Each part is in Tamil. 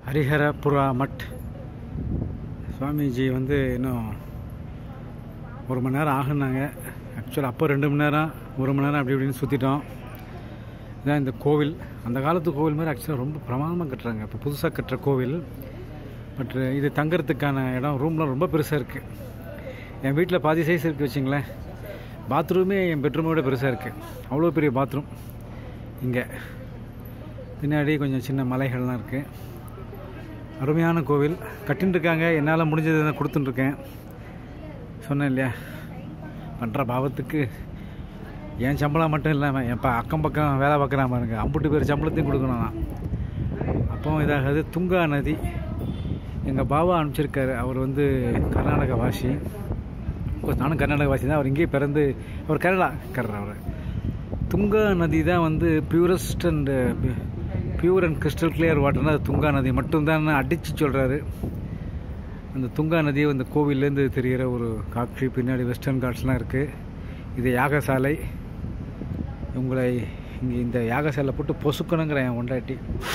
ஹரிஹரபுரா மட் சுவாமிஜி வந்து இன்னும் ஒரு மணி நேரம் ஆகுனாங்க ஆக்சுவலாக அப்போ ரெண்டு மணி நேரம் ஒரு மணி நேரம் அப்படி இப்படின்னு சுற்றிட்டோம் இதான் இந்த கோவில் அந்த காலத்து கோவில் மாதிரி ஆக்சுவலாக ரொம்ப பிரமாதமாக கட்டுறாங்க இப்போ புதுசாக கட்டுற கோவில் பட் இது தங்கறதுக்கான இடம் ரூம்லாம் ரொம்ப பெருசாக இருக்குது என் வீட்டில் பாதி சைஸ் இருக்குது வச்சிங்களேன் பாத்ரூமே என் பெட்ரூமோட பெருசாக இருக்குது அவ்வளோ பெரிய பாத்ரூம் இங்கே பின்னாடி கொஞ்சம் சின்ன மலைகள்லாம் இருக்குது அருமையான கோவில் கட்டின்னு இருக்காங்க என்னால் முடிஞ்சதை நான் கொடுத்துட்டுருக்கேன் சொன்னேன் இல்லையா பண்ணுற பாவத்துக்கு என் சம்பளம் மட்டும் இல்லாமல் என் ப அக்கம் பக்கம் வேலை பார்க்குறான் பாருங்க அம்புட்டு பேர் சம்பளத்தையும் கொடுக்கணும் நான் அப்போ இதாகாது துங்கா நதி எங்கள் பாபா அனுப்பிச்சிருக்காரு அவர் வந்து கர்நாடக வாசி கோர்ஸ் நானும் கர்நாடக வாசி தான் அவர் இங்கேயே பிறந்து அவர் கேரளா கர்றர் அவர் துங்கா நதி தான் வந்து purest and pure and crystal clear வாட்டர்னா அது துங்கா நதி மட்டும்தான் அடித்து சொல்கிறாரு அந்த துங்கா நதி அந்த கோவில்லேருந்து தெரிகிற ஒரு காட்சி பின்னாடி வெஸ்டர்ன் காட்ஸ்லாம் இருக்குது இது யாகசாலை உங்களை இங்கே இந்த யாகசாலை போட்டு பொசுக்கணுங்கிற என் ஒண்டாட்டி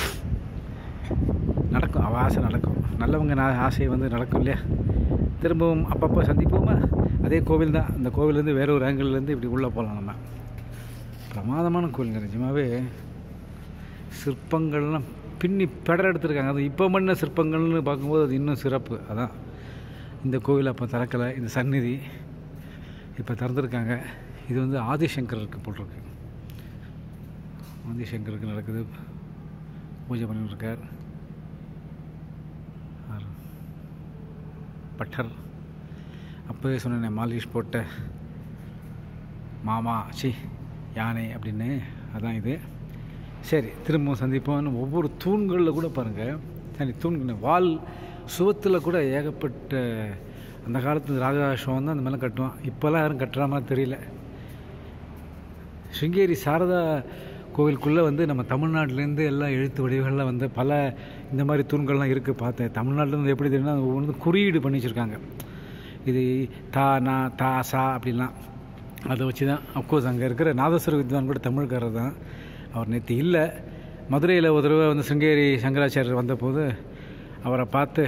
நடக்கும் அவள் ஆசை நடக்கும் நல்லவங்க நான் ஆசை வந்து நடக்கும் இல்லையா திரும்பவும் அப்பப்போ சந்திப்போமா அதே கோவில் தான் அந்த கோவிலேருந்து வேற ஒரு ஆங்கிள்லேருந்து இப்படி உள்ளே போகலாம் நம்ம பிரமாதமான கோவிலுங்க நிஜமாவே சிற்பங்கள்லாம் பின்னி பெடர் எடுத்திருக்காங்க அது இப்போ பண்ண சிற்பங்கள்னு பார்க்கும்போது அது இன்னும் சிறப்பு அதான் இந்த கோவில் அப்போ திறக்கலை இந்த சந்நிதி இப்போ திறந்துருக்காங்க இது வந்து ஆதிசங்கருக்கு போட்டிருக்கு ஆதிசங்கருக்கு நடக்குது பூஜை பண்ணிட்டு இருக்கார் ஆர் பட்டர் அப்போவே சொன்னேன் மாலிஷ் போட்ட மாமா சி யானை அப்படின்னு அதான் இது சரி திரும்பவும் சந்திப்போம் ஒவ்வொரு தூண்களில் கூட பாருங்கள் சரி தூண்கள் வால் சுவத்தில் கூட ஏகப்பட்ட அந்த காலத்து ராஜராஜம் தான் அந்த மேலே கட்டுவான் இப்போல்லாம் யாரும் கட்டுற மாதிரி தெரியல ஸ்ருங்கேரி சாரதா கோவிலுக்குள்ளே வந்து நம்ம தமிழ்நாட்டிலேருந்து எல்லாம் எழுத்து வடிவுகளில் வந்து பல இந்த மாதிரி தூண்கள்லாம் இருக்குது பார்த்தேன் தமிழ்நாட்டிலேருந்து எப்படி தெரியும்னா ஒன்று குறியீடு பண்ணி வச்சுருக்காங்க இது தா நா தா சா அப்படிலாம் அதை வச்சு தான் அப்கோர்ஸ் அங்கே இருக்கிற நாதஸ்வர வித்வான் கூட தமிழ்காரர் தான் அவர் நேற்று இல்லை மதுரையில் ஒரு தடவை வந்து சிங்கேரி சங்கராச்சாரியர் வந்தபோது அவரை பார்த்து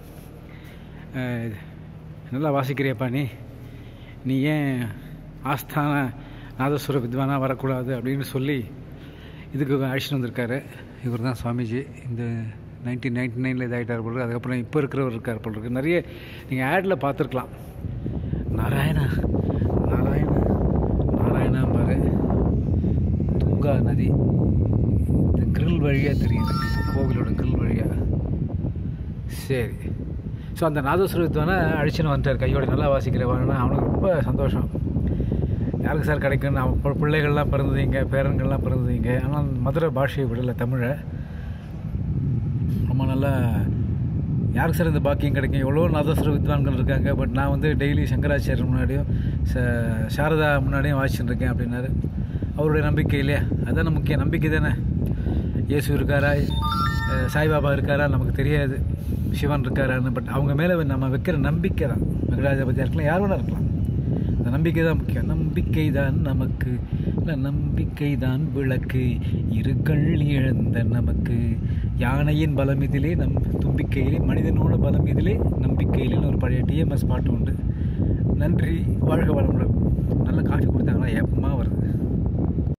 நல்லா வாசிக்கிறியப்பா நீ நீ ஏன் ஆஸ்தான நாதஸ்வர வித்வானாக வரக்கூடாது அப்படின்னு சொல்லி இதுக்கு அழைச்சிட்டு வந்திருக்காரு இவர் தான் சுவாமிஜி இந்த நைன்டீன் நைன்டி நைனில் இதாகிட்டார் போல் அதுக்கப்புறம் இப்போ இருக்கிறவர் இருக்கார் போல் இருக்கு நிறைய நீங்கள் ஆடில் பார்த்துருக்கலாம் நாராயணா நாராயண நாராயணா பாரு துங்கா நதி இந்த கிரில் வழியாக தெரியுது கோவிலோட கிரில் வழியாக சரி ஸோ அந்த நாதஸ்வர வித்வானை அழிச்சுன்னு வந்துட்டார் கையோட நல்லா வாசிக்கிறவானா அவனுக்கு ரொம்ப சந்தோஷம் யாருக்கு சார் கிடைக்குன்னு அவன் பிள்ளைகள்லாம் பிறந்ததுங்க பேரன்கள்லாம் பிறந்ததுங்க ஆனால் மதுரை பாஷையை விடலை தமிழை ரொம்ப நல்லா யாருக்கு சார் இந்த பாக்கியம் கிடைக்கும் எவ்வளோ நாதஸ்வர வித்வான்கள் இருக்காங்க பட் நான் வந்து டெய்லி சங்கராச்சாரியர் முன்னாடியும் ச சாரதா முன்னாடியும் வாசிச்சுட்டு இருக்கேன் அப்படின்னாரு அவருடைய நம்பிக்கை இல்லையா அதான முக்கிய நம்பிக்கை தானே இயேசு இருக்காரா சாய்பாபா இருக்காரா நமக்கு தெரியாது சிவன் இருக்காரான்னு பட் அவங்க மேலே நம்ம வைக்கிற நம்பிக்கை தான் வெங்கடாஜபதியாக இருக்கலாம் யார் வேணா இருக்கலாம் அந்த நம்பிக்கை தான் முக்கியம் நம்பிக்கை தான் நமக்கு இல்லை நம்பிக்கை தான் விளக்கு இருக்கள் இழந்த நமக்கு யானையின் பலம் இதிலே நம் தும்பிக்கையிலே மனிதனோட பலம் இதிலே நம்பிக்கையிலேன்னு ஒரு பழைய டிஎம்எஸ் பாட்டு உண்டு நன்றி வாழ்க வளமுடன் நல்ல காஃபி கொடுத்தாங்களா ஏப்பமாக வருது